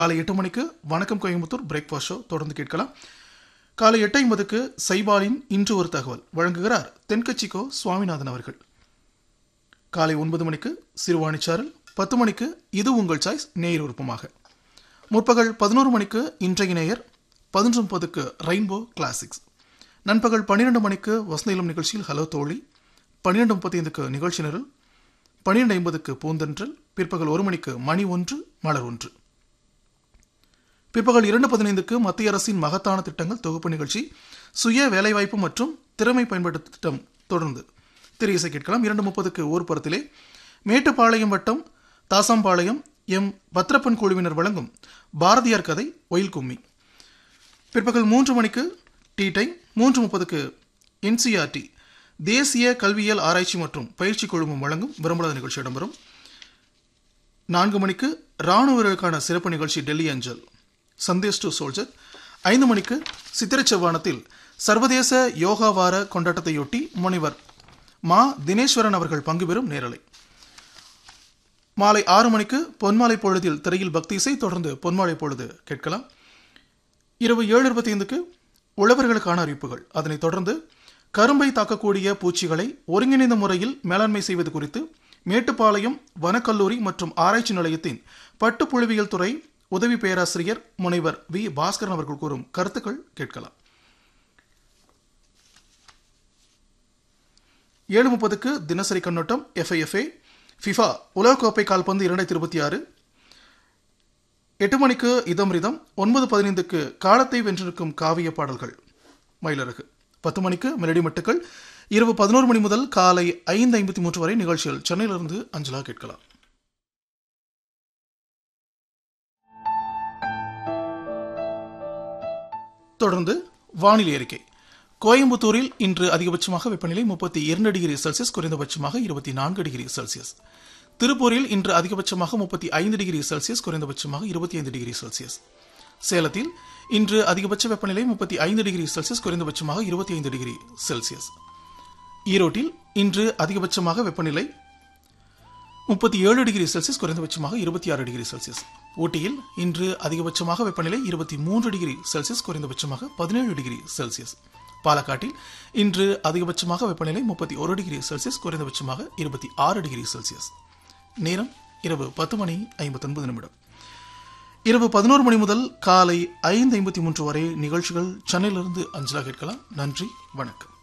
காலை எட்டு மணிக்கு வணக்கம் கோயம்புத்தூர் பிரேக்ஃபாஸ்ட் ஷோ தொடர்ந்து கேட்கலாம் காலை எட்டு ஐம்பதுக்கு சைபாலின் இன்று ஒரு தகவல் வழங்குகிறார் தென்கட்சிக்கோ சுவாமிநாதன் அவர்கள் காலை ஒன்பது மணிக்கு சிறுவாணிச்சாரல் பத்து மணிக்கு இது உங்கள் சாய்ஸ் நேயர் விருப்பமாக முற்பகல் பதினோரு மணிக்கு இன்றைய நேயர் பதினொன்று முப்பதுக்கு ரெயின்போ கிளாசிக்ஸ் நண்பகல் பன்னிரெண்டு மணிக்கு வசந்தயிலும் நிகழ்ச்சியில் ஹலோ தோழி பன்னிரெண்டு முப்பத்தைந்துக்கு நிகழ்ச்சி நிரல் பன்னிரெண்டு ஐம்பதுக்கு பூந்தென்றல் பிற்பகல் ஒரு மணிக்கு மணி ஒன்று மலர் ஒன்று பிற்பகல் இரண்டு பதினைந்துக்கு மத்திய அரசின் மகத்தான திட்டங்கள் தொகுப்பு நிகழ்ச்சி சுய வேலைவாய்ப்பு மற்றும் திறமை பயன்பாட்டு திட்டம் தொடர்ந்து திரு இசை கேட்கலாம் இரண்டு முப்பதுக்கு ஊர்ப்புறத்திலே மேட்டுப்பாளையம் வட்டம் தாசாம்பாளையம் எம் பத்ரப்பன் குழுவினர் வழங்கும் பாரதியார் கதை ஒயில் கும்மி பிற்பகல் மூன்று மணிக்கு டீ டைம் மூன்று முப்பதுக்கு என்சிஆர்டி தேசிய கல்வியியல் ஆராய்ச்சி மற்றும் பயிற்சி குழுமம் வழங்கும் விரும்பலாத நிகழ்ச்சி இடம்பெறும் நான்கு மணிக்கு ராணுவ வீரர்களுக்கான சிறப்பு நிகழ்ச்சி டெல்லி அஞ்சல் சந்தேஷ் டு சோல்ஜர் ஐந்து மணிக்கு சித்திரை செவ்வானத்தில் சர்வதேச யோகா வார கொண்டாட்டத்தையொட்டி முனைவர் மா தினேஸ்வரன் அவர்கள் பங்கு பெறும் நேரலை மாலை ஆறு மணிக்கு பொன்மாலை பொழுதில் திரையில் பக்தி இசை தொடர்ந்து பொன்மாலை பொழுது கேட்கலாம் இரவு ஏழு இருபத்தி ஐந்துக்கு உழவர்களுக்கான அறிவிப்புகள் அதனைத் தொடர்ந்து கரும்பை தாக்கக்கூடிய பூச்சிகளை ஒருங்கிணைந்த முறையில் மேலாண்மை செய்வது குறித்து மேட்டுப்பாளையம் வனக்கல்லூரி மற்றும் ஆராய்ச்சி நிலையத்தின் பட்டுப்புழுவியல் துறை உதவி பேராசிரியர் முனைவர் வி பாஸ்கரன் அவர்கள் கூறும் கருத்துக்கள் கேட்கலாம் ஏழு முப்பதுக்கு தினசரி கண்ணோட்டம் எஃப்ஐஎஃப்ஏ ஃபிஃபா உலகக்கோப்பை கால்பந்து இரண்டாயிரத்தி இருபத்தி ஆறு எட்டு மணிக்கு இதம் ரிதம் ஒன்பது பதினைந்துக்கு காலத்தை வென்றிருக்கும் காவிய பாடல்கள் மயிலரகு பத்து மணிக்கு மெலடி மட்டுக்கள் இரவு பதினோரு மணி முதல் காலை ஐந்து ஐம்பத்தி மூன்று வரை நிகழ்ச்சிகள் சென்னையிலிருந்து அஞ்சலா கேட்கலாம் தொடர்ந்து வானிலை அறிக்கை கோயம்புத்தூரில் இன்று அதிகபட்சமாக வெப்பநிலை முப்பத்தி இரண்டு டிகிரி செல்சியஸ் குறைந்தபட்சமாக இருபத்தி நான்கு டிகிரி செல்சியஸ் திருப்பூரில் இன்று அதிகபட்சமாக முப்பத்தி ஐந்து டிகிரி செல்சியஸ் குறைந்தபட்சமாக இருபத்தி ஐந்து டிகிரி செல்சியஸ் சேலத்தில் இன்று அதிகபட்ச வெப்பநிலை முப்பத்தி ஐந்து டிகிரி செல்சியஸ் குறைந்தபட்சமாக இருபத்தி ஐந்து டிகிரி செல்சியஸ் ஈரோட்டில் இன்று அதிகபட்சமாக வெப்பநிலை முப்பத்தி ஏழு டிகிரி செல்சியஸ் குறைந்தபட்சமாக இருபத்தி ஆறு டிகிரி செல்சியஸ் ஊட்டியில் இன்று அதிகபட்சமாக வெப்பநிலை இருபத்தி மூன்று டிகிரி செல்சியஸ் குறைந்தபட்சமாக பதினேழு டிகிரி செல்சியஸ் பாலக்காட்டில் இன்று அதிகபட்சமாக வெப்பநிலை முப்பத்தி ஒரு டிகிரி செல்சியஸ் குறைந்தபட்சமாக இருபத்தி ஆறு டிகிரி செல்சியஸ் நேரம் இரவு பத்து மணி ஐம்பத்தொன்பது நிமிடம் இரவு பதினோரு மணி முதல் காலை ஐந்து ஐம்பத்தி மூன்று வரை நிகழ்ச்சிகள் சென்னையிலிருந்து அஞ்சலா கேட்கலாம் நன்றி வணக்கம்